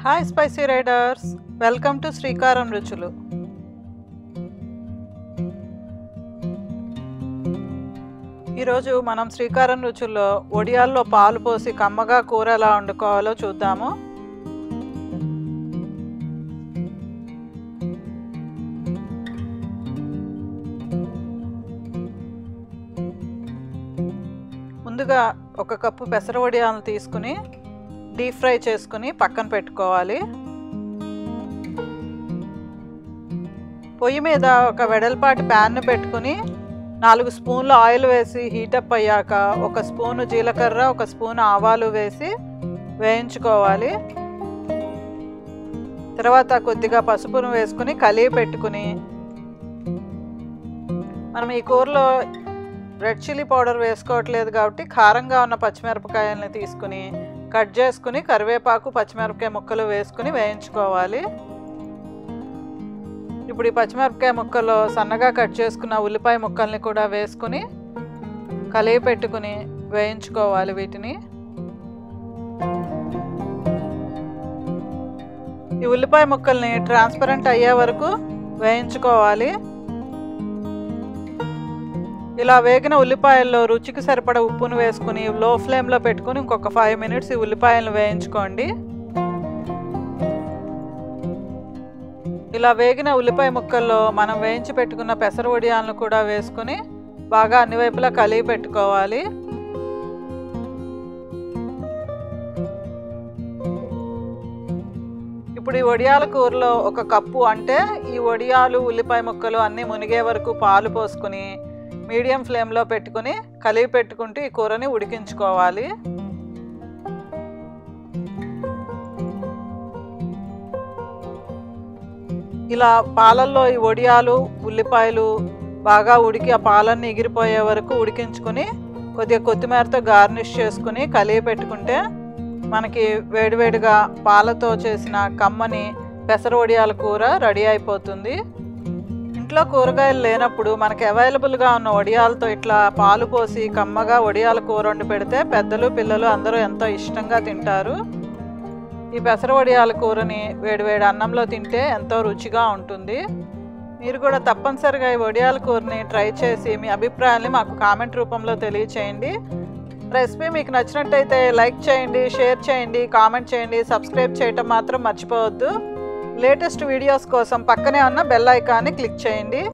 hi spicy riders welcome to Srikaram రుచులు ఈరోజు మనం శ్రీకారం రుచుల్లో ఒడియాల్లో పాలు పోసి కమ్మగా కూర ఎలా వండుకోవాలో చూద్దాము ముందుగా ఒక కప్పు పెసర వడియాలను తీసుకుని డీప్ ఫ్రై చేసుకుని పక్కన పెట్టుకోవాలి పొయ్యి మీద ఒక వెడల్పాటి ప్యాన్ను పెట్టుకుని నాలుగు స్పూన్లు ఆయిల్ వేసి హీటప్ అయ్యాక ఒక స్పూను జీలకర్ర ఒక స్పూన్ ఆవాలు వేసి వేయించుకోవాలి తర్వాత కొద్దిగా పసుపును వేసుకుని కలిగి పెట్టుకుని మనం ఈ కూరలో రెడ్ చిల్లీ పౌడర్ వేసుకోవట్లేదు కాబట్టి కారంగా ఉన్న పచ్చిమిరపకాయలని తీసుకుని కట్ చేసుకుని కరివేపాకు పచ్చిమిరపకాయ ముక్కలు వేసుకుని వేయించుకోవాలి ఇప్పుడు ఈ పచ్చిమిరపకాయ ముక్కల్లో సన్నగా కట్ చేసుకున్న ఉల్లిపాయ ముక్కల్ని కూడా వేసుకుని కలిగి పెట్టుకుని వేయించుకోవాలి వీటిని ఈ ఉల్లిపాయ ముక్కల్ని ట్రాన్స్పరెంట్ అయ్యే వరకు వేయించుకోవాలి ఇలా వేగిన ఉల్లిపాయల్లో రుచికి సరిపడ ఉప్పును వేసుకుని లో ఫ్లేమ్లో పెట్టుకుని ఇంకొక ఫైవ్ మినిట్స్ ఈ ఉల్లిపాయలను వేయించుకోండి ఇలా వేగిన ఉల్లిపాయ ముక్కల్లో మనం వేయించి పెట్టుకున్న పెసర వడియాలను కూడా వేసుకుని బాగా అన్ని వైపులా కలిగి పెట్టుకోవాలి ఇప్పుడు ఈ వడియాల కూరలో ఒక కప్పు అంటే ఈ వడియాలు ఉల్లిపాయ ముక్కలు అన్నీ మునిగే వరకు పాలు పోసుకుని మీడియం ఫ్లేమ్లో పెట్టుకుని కలిపి పెట్టుకుంటూ ఈ కూరని ఉడికించుకోవాలి ఇలా పాలల్లో ఈ వడియాలు ఉల్లిపాయలు బాగా ఉడికి ఆ పాలన్నీ ఎగిరిపోయే వరకు ఉడికించుకుని కొద్దిగా కొత్తిమీరతో గార్నిష్ చేసుకుని కలిపి పెట్టుకుంటే మనకి వేడివేడిగా పాలతో చేసిన కమ్మని పెసర వడియాల కూర రెడీ అయిపోతుంది ఇంట్లో కూరగాయలు లేనప్పుడు మనకి అవైలబుల్గా ఉన్న వడియాలతో ఇట్లా పాలు పోసి కమ్మగా వడియాల కూర వండి పెడితే పెద్దలు పిల్లలు అందరూ ఎంతో ఇష్టంగా తింటారు ఈ పెసర వడియాల కూరని వేడివేడి అన్నంలో తింటే ఎంతో రుచిగా ఉంటుంది మీరు కూడా తప్పనిసరిగా ఈ వడియాల కూరని ట్రై చేసి మీ అభిప్రాయాన్ని మాకు కామెంట్ రూపంలో తెలియచేయండి రెసిపీ మీకు నచ్చినట్టయితే లైక్ చేయండి షేర్ చేయండి కామెంట్ చేయండి సబ్స్క్రైబ్ చేయటం మాత్రం మర్చిపోవద్దు లేటెస్ట్ వీడియోస్ కోసం పక్కనే ఉన్న బెల్ ఐకాన్ని క్లిక్ చేయండి